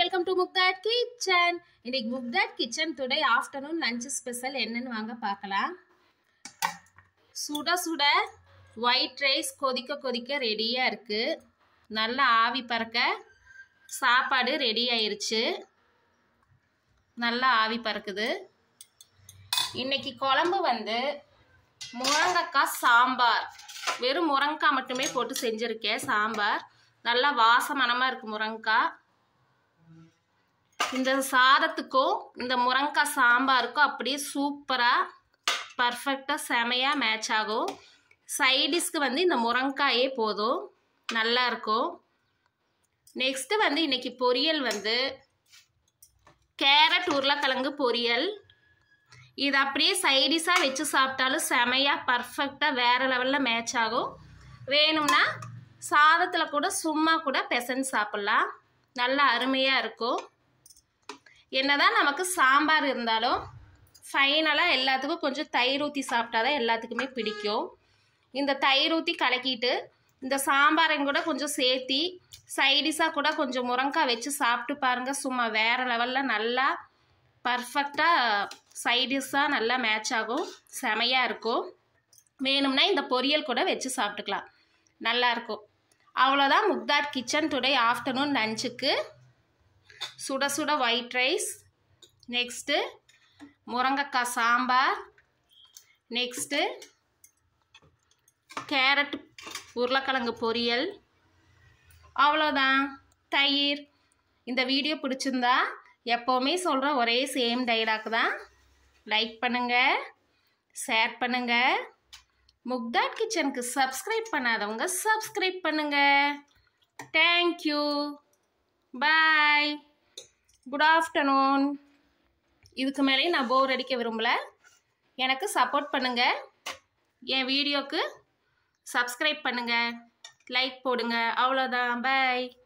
welcome to Mukthad kitchen இன்னைக்கு Mukthad kitchen today afternoon lunch special என்னன்னு வாங்க பார்க்கலாம் சுட சுட ஒயிட் ரைஸ் கொதிக்க கொதிக்க ரெடியாக இருக்குது நல்லா ஆவி பறக்க சாப்பாடு ரெடி ஆயிருச்சு நல்லா ஆவி பறக்குது இன்னைக்கு குழம்பு வந்து முருங்கக்காய் சாம்பார் வெறும் முருங்கைக்காய் மட்டுமே போட்டு செஞ்சுருக்கேன் சாம்பார் நல்லா வாசமனமாக இருக்குது முருங்கைக்காய் இந்த சாதத்துக்கும் இந்த முருங்கைக்காய் சாம்பாருக்கும் அப்படியே சூப்பராக பர்ஃபெக்டாக செமையாக மேட்ச் ஆகும் சைடிஷ்க்கு வந்து இந்த முருங்காயே போதும் நல்லா இருக்கும் நெக்ஸ்ட்டு வந்து இன்னைக்கு பொரியல் வந்து கேரட் உருளைக்கிழங்கு பொரியல் இது அப்படியே சைடிஷாக வச்சு சாப்பிட்டாலும் செமையாக பர்ஃபெக்டாக வேறு லெவலில் மேட்ச் ஆகும் வேணும்னா சாதத்தில் கூட சும்மா கூட பெசஞ்சு சாப்பிட்லாம் நல்லா அருமையாக இருக்கும் என்னதான் நமக்கு சாம்பார் இருந்தாலும் ஃபைனலாக எல்லாத்துக்கும் கொஞ்சம் தயிர் ஊற்றி சாப்பிட்டா தான் எல்லாத்துக்குமே பிடிக்கும் இந்த தயிர் ஊற்றி கலக்கிட்டு இந்த சாம்பாரையும் கூட கொஞ்சம் சேர்த்தி சைடிஷாக கூட கொஞ்சம் முருங்காய் வச்சு சாப்பிட்டு பாருங்கள் சும்மா வேறு லெவலில் நல்லா பர்ஃபெக்டாக சைடிஷாக நல்லா மேட்ச் ஆகும் செமையாக இருக்கும் வேணும்னா இந்த பொரியல் கூட வச்சு சாப்பிட்டுக்கலாம் நல்லாயிருக்கும் அவ்வளோதான் முக்தாட் கிச்சன் டுடே ஆஃப்டர்நூன் லஞ்சுக்கு சுட சுட ஒயிட் ரைஸ் நெக்ஸ்ட்டு முருங்கக்காய் சாம்பார் நெக்ஸ்ட்டு கேரட் உருளைக்கிழங்கு பொரியல் அவ்வளோதான் தயிர் இந்த வீடியோ பிடிச்சிருந்தா எப்போவுமே சொல்கிற ஒரே சேம் டைலாக் தான் லைக் பண்ணுங்கள் ஷேர் பண்ணுங்கள் முக்தாட் கிச்சனுக்கு சப்ஸ்கிரைப் பண்ணாதவங்க சப்ஸ்கிரைப் பண்ணுங்கள் தேங்க்யூ பாய் குட் ஆஃப்டர்நூன் இதுக்கு மேலேயும் நான் போர் அடிக்க விரும்பல எனக்கு சப்போர்ட் பண்ணுங்கள் என் வீடியோக்கு சப்ஸ்கிரைப் பண்ணுங்கள் லைக் போடுங்க அவ்வளோதான் பாய்